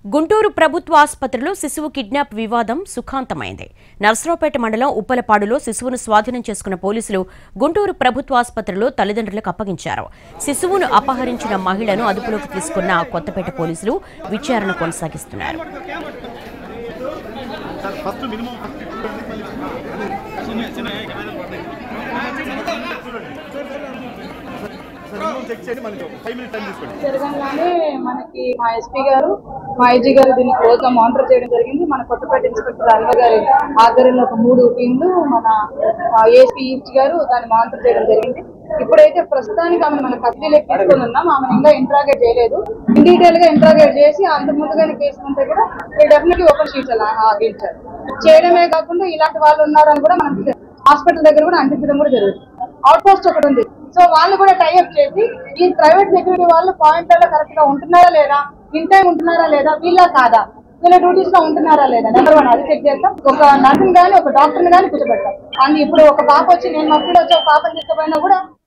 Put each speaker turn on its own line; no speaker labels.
గుంటూరు ప్రభుత్వ ఆసుపత్రిలో శిశువు కిడ్నాప్ వివాదం సుఖాంతమైంది నర్సరావుపేట మండలం ఉప్పలపాడులో శిశువును స్వాధీనం చేసుకున్న పోలీసులు గుంటూరు ప్రభుత్వ ఆసుపత్రిలో తల్లిదండ్రులకు అప్పగించారు శిశువును అపహరించిన మహిళను అదుపులోకి తీసుకున్న కొత్తపేట పోలీసులు విచారణ కొనసాగిస్తున్నారు
ఫస్ట్ మినిమం చెక్ చేయండి మనకి ఫైవ్ మినిట్ టైం తీసుకోండి
జరగంగానే మనకి మా ఎస్పీ గారు మా ఐజీ గారు దీన్ని క్లోజ్ గా మానిటర్ చేయడం జరిగింది మన కొత్తపేట ఇన్స్పెక్టర్ అల్వ గారి ఆధ్వర్యంలో ఒక మూడు టీంలు మన ఏసీ ఈస్ట్ గారు దాన్ని మానిటర్ చేయడం జరిగింది ఇప్పుడైతే ప్రస్తుతానికి ఆమె మన కస్టడీలోకి తీసుకొని ఉన్నాం ఆమెను ఇంకా ఇంట్రాగేట్ చేయలేదు ఇన్ డీటెయిల్ గా ఇంట్రాగేట్ చేసి అంత ముందుగానే కేసు ఉంటే కూడా డెఫినెట్లీ ఓపెన్ షీట్స్ అలా ఆగించారు చేయడమే కాకుండా ఇలాంటి వాళ్ళు ఉన్నారని కూడా మనం హాస్పిటల్ దగ్గర కూడా అంటించడం కూడా జరుగుతుంది అవుట్ పోస్ట్ ఒకటి ఉంది సో వాళ్ళు కూడా టైఅప్ చేసి ఈ ప్రైవేట్ సెక్యూరిటీ వాళ్ళు పాయింట్లలో కరెక్ట్ గా ఉంటున్నారా లేదా ఇన్ టైం ఉంటున్నారా లేదా వీళ్ళ కాదా వీళ్ళ డ్యూటీస్ లో ఉంటున్నారా లేదా నెంబర్ వన్ అది చెక్ చేస్తాం ఒక నర్సుని కానీ ఒక డాక్టర్ని కానీ కూర్చోబెడతాం అండ్ ఇప్పుడు ఒక పాప వచ్చి నేను మా పిల్లలు వచ్చి ఒక పాపని తీసుకుపోయినా కూడా